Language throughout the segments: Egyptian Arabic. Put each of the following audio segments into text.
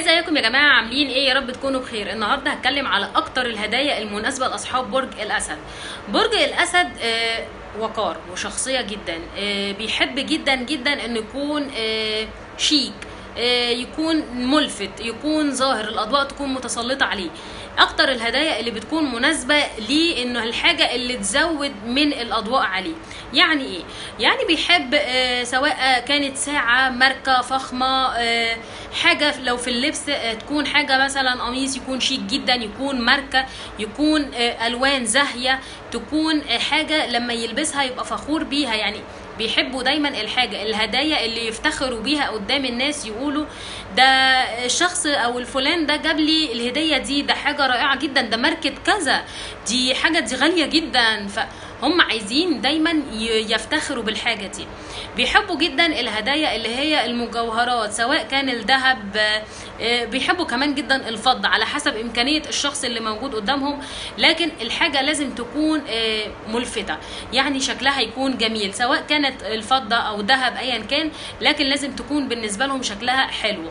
ازيكم يا جماعه عاملين ايه يا رب تكونوا بخير النهارده هتكلم على اكتر الهدايا المناسبه لاصحاب برج الاسد برج الاسد آه وقار وشخصيه جدا آه بيحب جدا جدا انه يكون آه شيك آه يكون ملفت يكون ظاهر الاضواء تكون متسلطه عليه اكتر الهدايا اللي بتكون مناسبه ليه انه الحاجه اللي تزود من الاضواء عليه يعني ايه يعني بيحب آه سواء كانت ساعه ماركه فخمه آه حاجه لو في اللبس آه تكون حاجه مثلا قميص يكون شيك جدا يكون ماركه يكون آه الوان زاهيه تكون آه حاجه لما يلبسها يبقى فخور بيها يعني بيحبوا دايما الحاجه الهدايا اللي يفتخروا بيها قدام الناس يقولوا ده الشخص او الفلان ده جاب لي الهديه دي ده حاجه رائعه جدا ده ماركه كذا دي حاجه دي غاليه جدا فهم عايزين دايما يفتخروا بالحاجه دي بيحبوا جدا الهدايا اللي هي المجوهرات سواء كان الذهب بيحبوا كمان جدا الفضه على حسب امكانيه الشخص اللي موجود قدامهم لكن الحاجه لازم تكون ملفته يعني شكلها يكون جميل سواء كانت الفضه او ذهب ايا كان لكن لازم تكون بالنسبه لهم شكلها حلو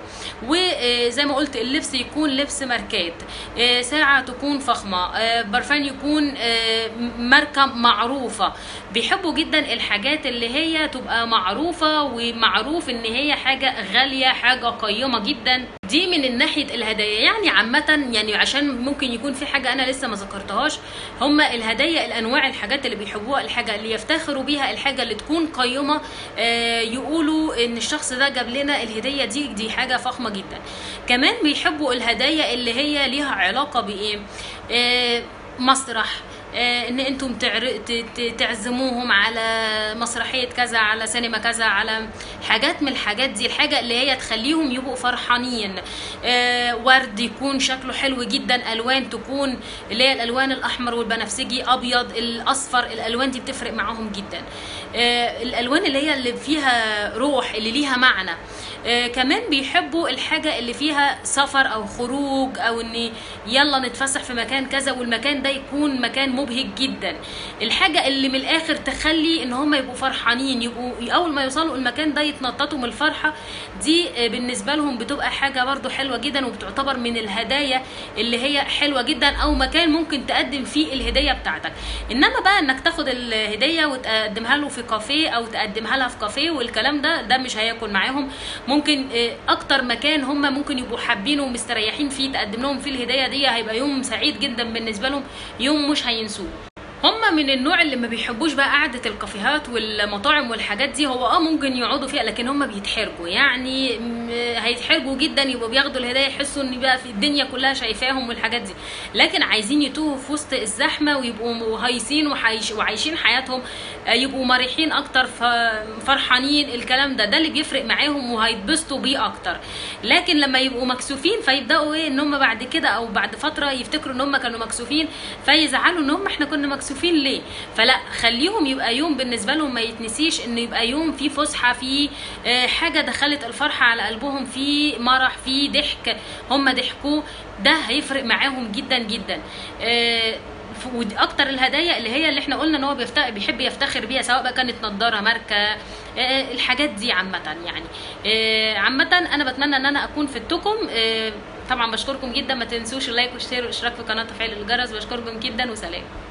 وزي ما قلت اللبس يكون لبس ماركات ساعه تكون فخمه برفان يكون ماركه معروفه بيحبوا جدا الحاجات اللي هي تبقى معروفه ومعروف ان هي حاجه غاليه حاجه قيمه جدا دي من ناحيه الهدايا يعني عامه يعني عشان ممكن يكون في حاجه انا لسه ما ذكرتهاش هم الهدايا الانواع الحاجات اللي بيحبوها الحاجه اللي يفتخروا بيها الحاجه اللي تكون قيمه آه يقولوا ان الشخص ده جاب لنا الهديه دي دي حاجه فخمه جدا كمان بيحبوا الهدايا اللي هي ليها علاقه بايه آه مسرح آه ان انتم تعزموهم على مسرحيه كذا على سينما كذا على حاجات من الحاجات دي الحاجه اللي هي تخليهم يبقوا فرحانين آه ورد يكون شكله حلو جدا الوان تكون اللي هي الالوان الاحمر والبنفسجي ابيض الاصفر الالوان دي بتفرق معاهم جدا آه الالوان اللي هي اللي فيها روح اللي ليها معنى آه كمان بيحبوا الحاجة اللي فيها سفر أو خروج أو إن يلا نتفسح في مكان كذا والمكان ده يكون مكان مبهج جدا الحاجة اللي من الآخر تخلي إن هم يبقوا فرحانين يبقوا أول ما يوصلوا المكان ده يتنططوا من الفرحة دي آه بالنسبة لهم بتبقى حاجة برضو حلوة جدا وبتعتبر من الهدايا اللي هي حلوة جدا أو مكان ممكن تقدم فيه الهدية بتاعتك إنما بقى إنك تاخد الهدية وتقدمها له في كافيه أو تقدمها لها في كافيه والكلام ده ده مش هياكل معاهم ممكن اكتر مكان هم ممكن يبقوا حابينه ومستريحين فيه تقدم لهم فيه الهديه دي هيبقى يوم سعيد جدا بالنسبه لهم يوم مش هينسوه هم من النوع اللي ما بيحبوش بقى قعده الكافيهات والمطاعم والحاجات دي هو اه ممكن يقعدوا فيها لكن هم بيتحرجوا يعني هيتحرجوا جدا يبقوا بياخدوا الهدايا يحسوا ان بقى في الدنيا كلها شايفاهم والحاجات دي لكن عايزين يتوهوا في وسط الزحمه ويبقوا هايصين وعايشين حياتهم يبقوا مريحين اكتر فرحانين الكلام ده ده اللي بيفرق معاهم وهيتبسطوا بيه اكتر لكن لما يبقوا مكسوفين فيبداوا ايه ان هم بعد كده او بعد فتره يفتكروا ان هم كانوا مكسوفين فيزعلوا ان هم احنا كنا مكسوفين مكسوفين ليه فلا خليهم يبقى يوم بالنسبه لهم ما يتنسيش انه يبقى يوم فيه فسحه فيه حاجه دخلت الفرحه على قلبهم فيه مرح فيه ضحك هم ضحكوا ده هيفرق معاهم جدا جدا ودي اكتر الهدايا اللي هي اللي احنا قلنا ان هو بيفتخر بيحب يفتخر بيها سواء بقى كانت نضاره ماركه الحاجات دي عامه يعني عامه انا بتمنى ان انا اكون فدتكم طبعا بشكركم جدا ما تنسوش اللايك والشير والاشتراك في القناه وتفعيل الجرس بشكركم جدا وسلام